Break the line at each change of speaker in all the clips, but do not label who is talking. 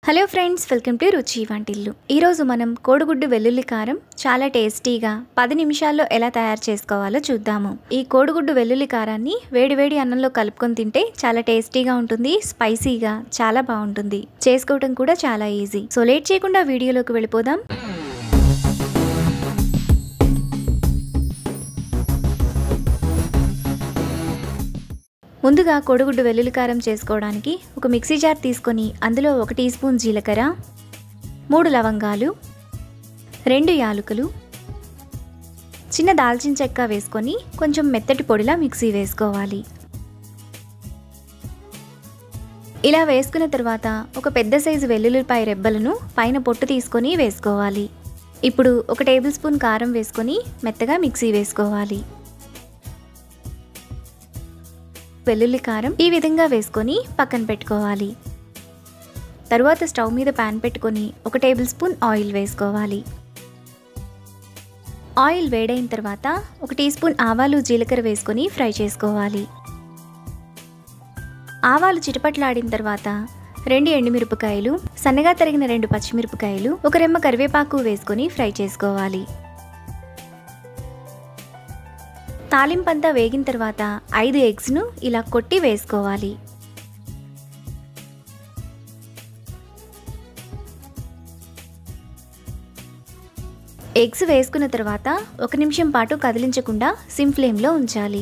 hello friends welcome to రుచి వంటిల్లు ఈరోజు మనం కోడిగుడ్డు వెల్లుల్లి కారం చాలా టేస్టీగా పది నిమిషాల్లో ఎలా తయారు చేసుకోవాలో చూద్దాము ఈ కోడిగుడ్డు వెల్లుల్లి కారాన్ని వేడివేడి అన్నంలో కలుపుకొని తింటే చాలా టేస్టీగా ఉంటుంది స్పైసీగా చాలా బాగుంటుంది చేసుకోవటం కూడా చాలా ఈజీ సో లేట్ చేయకుండా వీడియోలోకి వెళ్ళిపోదాం ముందుగా కోడిగుడ్డు వెల్లుల్లి కారం చేసుకోవడానికి ఒక మిక్సీ జార్ తీసుకొని అందులో ఒక టీ స్పూన్ జీలకర్ర మూడు లవంగాలు రెండు యాలకులు చిన్న దాల్చిన చెక్క వేసుకొని కొంచెం మెత్తటి పొడిలా మిక్సీ వేసుకోవాలి ఇలా వేసుకున్న తర్వాత ఒక పెద్ద సైజు వెల్లుల్లిపాయ రెబ్బలను పైన పొట్టు తీసుకొని వేసుకోవాలి ఇప్పుడు ఒక టేబుల్ స్పూన్ కారం వేసుకొని మెత్తగా మిక్సీ వేసుకోవాలి వెల్లుల్లి కారం ఈ విధంగా వేసుకొని పక్కన పెట్టుకోవాలి తరువాత స్టవ్ మీద ప్యాన్ పెట్టుకొని ఒక టేబుల్ స్పూన్ ఆయిల్ వేసుకోవాలి ఆయిల్ వేడైన తర్వాత ఒక టీ స్పూన్ ఆవాలు జీలకర్ర వేసుకొని ఫ్రై చేసుకోవాలి ఆవాలు చిటపట్లాడిన తర్వాత రెండు ఎండుమిరపకాయలు సన్నగా తరిగిన రెండు పచ్చిమిరపకాయలు ఒక రెమ్మ కరివేపాకు వేసుకొని ఫ్రై చేసుకోవాలి తాలింపంతా వేగిన తర్వాత ఐదు ఎగ్స్ను ఇలా కొట్టి వేసుకోవాలి ఎగ్స్ వేసుకున్న తర్వాత ఒక నిమిషం పాటు కదిలించకుండా సిమ్ ఫ్లేమ్లో ఉంచాలి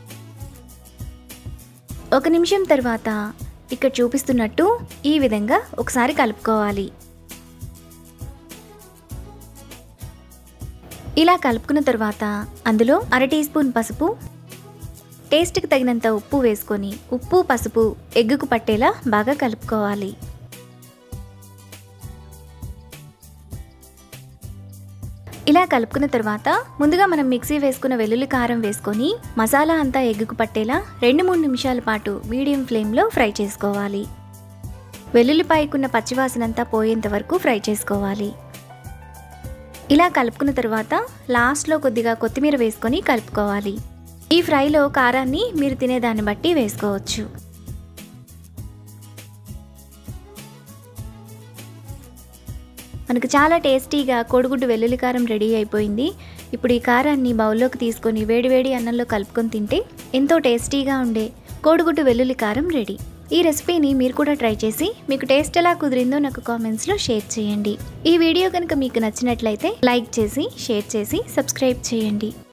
ఒక నిమిషం తర్వాత ఇక్కడ చూపిస్తున్నట్టు ఈ విధంగా ఒకసారి కలుపుకోవాలి ఇలా కలుపుకున్న తర్వాత అందులో అర టీ స్పూన్ పసుపు టేస్ట్కి తగినంత ఉప్పు వేసుకొని ఉప్పు పసుపు ఎగ్గుకు పట్టేలా బాగా కలుపుకోవాలి ఇలా కలుపుకున్న తర్వాత ముందుగా మనం మిక్సీ వేసుకున్న వెల్లుల్లి కారం వేసుకొని మసాలా అంతా ఎగ్గుకు పట్టేలా రెండు మూడు నిమిషాల పాటు మీడియం ఫ్లేమ్లో ఫ్రై చేసుకోవాలి వెల్లుల్లిపాయకున్న పచ్చివాసనంతా పోయేంత వరకు ఫ్రై చేసుకోవాలి ఇలా కలుపుకున్న తర్వాత లాస్ట్లో కొద్దిగా కొత్తిమీర వేసుకొని కలుపుకోవాలి ఈ ఫ్రైలో కారాన్ని మీరు తినేదాన్ని బట్టి వేసుకోవచ్చు మనకు చాలా టేస్టీగా కోడిగుడ్డు వెల్లుల్లి కారం రెడీ అయిపోయింది ఇప్పుడు ఈ కారాన్ని బౌల్లోకి తీసుకొని వేడివేడి అన్నంలో కలుపుకొని తింటే ఎంతో టేస్టీగా ఉండే కోడిగుడ్డు వెల్లుల్లి కారం రెడీ ఈ రెసిపీని మీరు కూడా ట్రై చేసి మీకు టేస్ట్ ఎలా కుదిరిందో నాకు కామెంట్స్లో షేర్ చేయండి ఈ వీడియో కనుక మీకు నచ్చినట్లయితే లైక్ చేసి షేర్ చేసి సబ్స్క్రైబ్ చేయండి